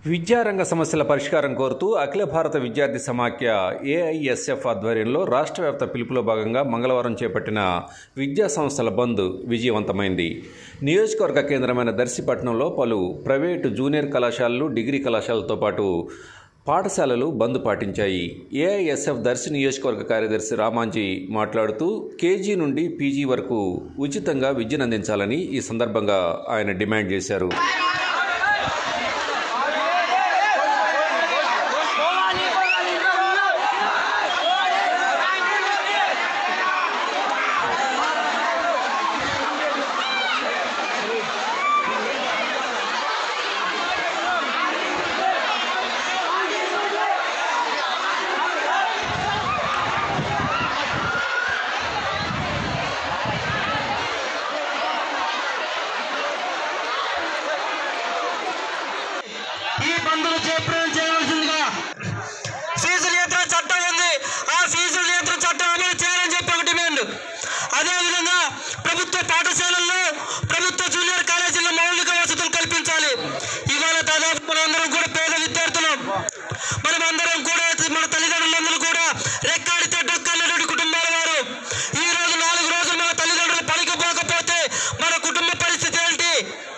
విద్యారంగ సమస్యల పరిష్కారం కోరుతూ అఖిల భారత విద్యార్థి సమాఖ్య ఏఐఎస్ఎఫ్ ఆధ్వర్యంలో రాష్ట్ర వ్యాప్త పిలుపులో భాగంగా మంగళవారం చేపట్టిన విద్యా సంస్థల బంద్ విజయవంతమైంది నియోజకవర్గ కేంద్రమైన దర్శిపట్నంలో పలు ప్రైవేటు జూనియర్ కళాశాలలు డిగ్రీ కళాశాలతో పాటు పాఠశాలలు బంద్ పాటించాయి ఏఐఎస్ఎఫ్ దర్శి నియోజకవర్గ కార్యదర్శి రామాంజీ మాట్లాడుతూ కేజీ నుండి పీజీ వరకు ఉచితంగా విద్యనందించాలని ఈ సందర్భంగా ఆయన డిమాండ్ చేశారు ఈ బంధులు చేపట్టడం చేయవలసిందిగా ఫీజు నియంత్రణ చట్టం ఉంది ఆ ఫీజు నియంత్రణ చట్టం అమలు చేయాలని చెప్పి ఒక డిమాండ్ అదేవిధంగా ప్రభుత్వ పాఠశాలల్లో ప్రభుత్వ జూనియర్ కాలేజీల్లో మౌలిక వసతులు కల్పించాలి ఇవాళ దాదాపు మనందరం కూడా పేద విద్యార్థులం మనం అందరం కూడా మన తల్లిదండ్రులందరూ కూడా రెక్కాడితే డొక్కన్నటువంటి కుటుంబాల వారు ఈ రోజు నాలుగు రోజులు మన తల్లిదండ్రులు పలికిపోకపోతే మన కుటుంబ పరిస్థితి ఏంటి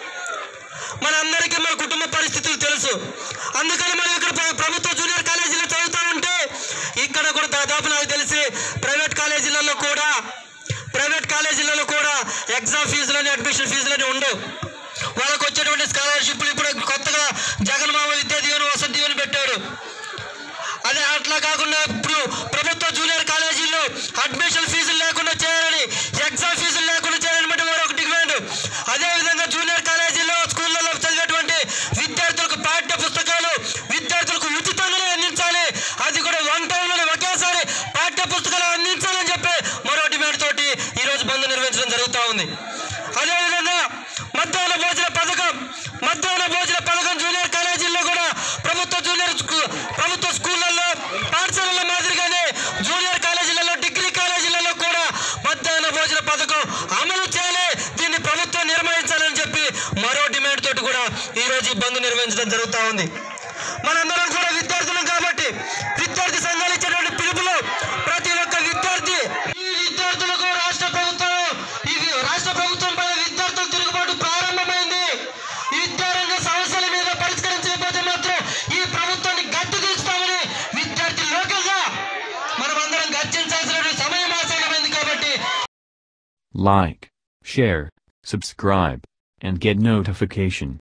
మనందరికీ మన కుటుంబ పరిస్థితులు తెలుసు అందుకని మనం ఇక్కడ ప్ర- ప్రభుత్వ జూనియర్ కాలేజీలో చదువుతూ ఉంటే ఇక్కడ కూడా దాదాపు నాకు తెలిసి ప్రైవేట్ కాలేజీలలో కూడా ప్రైవేట్ కాలేజీలలో కూడా ఎగ్జామ్ ఫీజులని అడ్మిషన్ ఫీజులని ఉండవు వాళ్ళకు వచ్చేటువంటి స్కాలర్షిప్లు ఇప్పుడు కొత్తగా జగన్మామ విద్యా దీవెన వసతి దీవెన పెట్టాడు అదే అట్లా కాకుండా ఇప్పుడు ప్రభుత్వ జూనియర్ కాలేజీల్లో అడ్మిషన్ ఫీజులు లేకుండా చేయాలని ఎగ్జామ్ ఫీజులు లేకుండా చేయాలని బట్టి మరొక డిమాండ్ అదేవిధంగా జూనియర్ కాలేజీల్లో స్కూళ్ళలో చదివేటువంటి విద్యార్థులకు పాఠ్య పుస్తకాలు విద్యార్థులకు ఉచితంగానే అందించాలి అది కూడా వన్ టైంలోనే ఒకేసారి పాఠ్య పుస్తకాలు అందించాలని చెప్పి మరో డిమాండ్ తోటి ఈరోజు బంద్ నిర్వహించడం జరుగుతూ ఉంది అదేవిధంగా మధ్యాహ్న భోజన పథకం మధ్యాహ్న భోజన పథకం జూనియర్ కాలేజీల్లో కూడా ప్రభుత్వ జూనియర్ స్కూ- ప్రభుత్వ స్కూళ్ళల్లో పాఠశాలల మాదిరిగానే జూనియర్ కాలేజీలలో డిగ్రీ కాలేజీలలో కూడా మధ్యాహ్న భోజన పథకం అమలు చేయాలి దీన్ని ప్రభుత్వం నిర్వహించాలని చెప్పి మరో డిమాండ్ తోటి కూడా ఈ రోజు ఈ బంద్ నిర్వహించడం జరుగుతూ ఉంది మనందరం కూడా విద్యార్థులం కాబట్టి విద్యార్థి సంఘాలు ఇచ్చేటువంటి పిలుపులో ప్రతి ఒక్క విద్యార్థి ఈ విద్యార్థులకు రాష్ట్ర ప్రభుత్వం ఇది రాష్ట్ర ప్రభుత్వం పైన విద్యార్థుల తిరుగుబాటు ప్రారంభమైంది ఈ విద్యారంగ సమస్యల మీద పరిష్కరించకపోతే మాత్రం ఈ ప్రభుత్వాన్ని గట్టి తీస్తామని విద్యార్థి లోకల్గా మనం అందరం గర్జించాల్సిన సమయం ఆసన్నమైంది కాబట్టి Like, share, subscribe, and get notification.